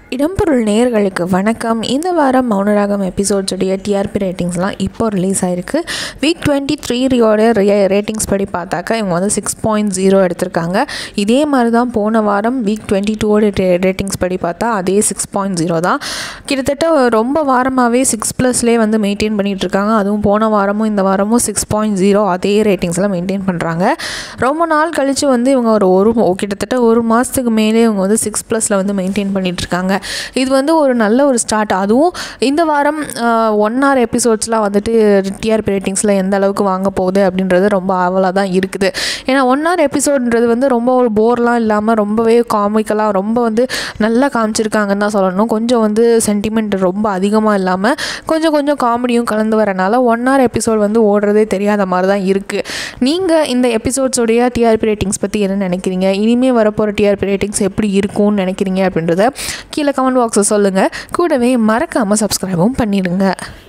இடம்பொருள் நேயர்களுக்கு வணக்கம் இந்த வாரம் மௌனராகம் எபிசோட்ஸுடைய டிஆர்பி ரேட்டிங்ஸ்லாம் இப்போ ரிலீஸ் ஆயிருக்கு வீக் டுவெண்ட்டி த்ரீயோட ரேட்டிங்ஸ் படி பார்த்தாக்கா இவங்க வந்து சிக்ஸ் பாயிண்ட் ஜீரோ எடுத்திருக்காங்க இதே மாதிரி தான் போன வாரம் வீக் டுவெண்ட்டி டூவோட ரேட்டிங்ஸ் படி பார்த்தா அதே சிக்ஸ் பாயிண்ட் ஜீரோ தான் கிட்டத்தட்ட ரொம்ப வாரமாகவே சிக்ஸ் ப்ளஸ்லேயே வந்து மெயின்டைன் பண்ணிகிட்டு இருக்காங்க அதுவும் போன வாரமும் இந்த வாரமும் சிக்ஸ் பாயிண்ட் ஜீரோ அதே ரேட்டிங்ஸ்லாம் மெயின்டைன் பண்ணுறாங்க ரொம்ப நாள் கழித்து வந்து இவங்க ஒரு ஒரு கிட்டத்தட்ட ஒரு மாதத்துக்கு மேலே இவங்க வந்து சிக்ஸ் ப்ளஸில் வந்து மெயின்டைன் பண்ணிகிட்டு இருக்காங்க இது வந்து ஒரு நல்ல ஒரு ஸ்டார்ட் அதுவும் இந்த வாரம் ஒன் ஹவர் எபிசோட்ஸ்லாம் வந்துட்டு டிஆர்பி ரேட்டிங்ஸில் எந்த அளவுக்கு வாங்க போகுது அப்படின்றது ரொம்ப ஆவலாக தான் இருக்குது ஏன்னா ஒன் ஹவர் எபிசோட்ன்றது வந்து ரொம்ப ஒரு போர்லாம் இல்லாமல் ரொம்பவே காமிக்கலாக ரொம்ப வந்து நல்லா காமிச்சிருக்காங்கன்னு தான் சொல்லணும் கொஞ்சம் வந்து சென்டிமெண்ட் ரொம்ப அதிகமாக இல்லாமல் கொஞ்சம் கொஞ்சம் காமெடியும் கலந்து வரனால ஒன் ஹவர் எபிசோட் வந்து ஓடுறதே தெரியாத மாதிரி தான் இருக்குது நீங்கள் இந்த எபிசோட்ஸோடைய டிஆர்பி ரேட்டிங்ஸ் பற்றி என்ன நினைக்கிறீங்க இனிமேல் வரப்போகிற டிஆர்பி ரேட்டிங்ஸ் எப்படி இருக்கும்னு நினைக்கிறீங்க அப்படின்றத கீழே கமெண்ட் பாக்ஸில் சொல்லுங்கள் கூடவே மறக்காமல் சப்ஸ்கிரைபும் பண்ணிடுங்க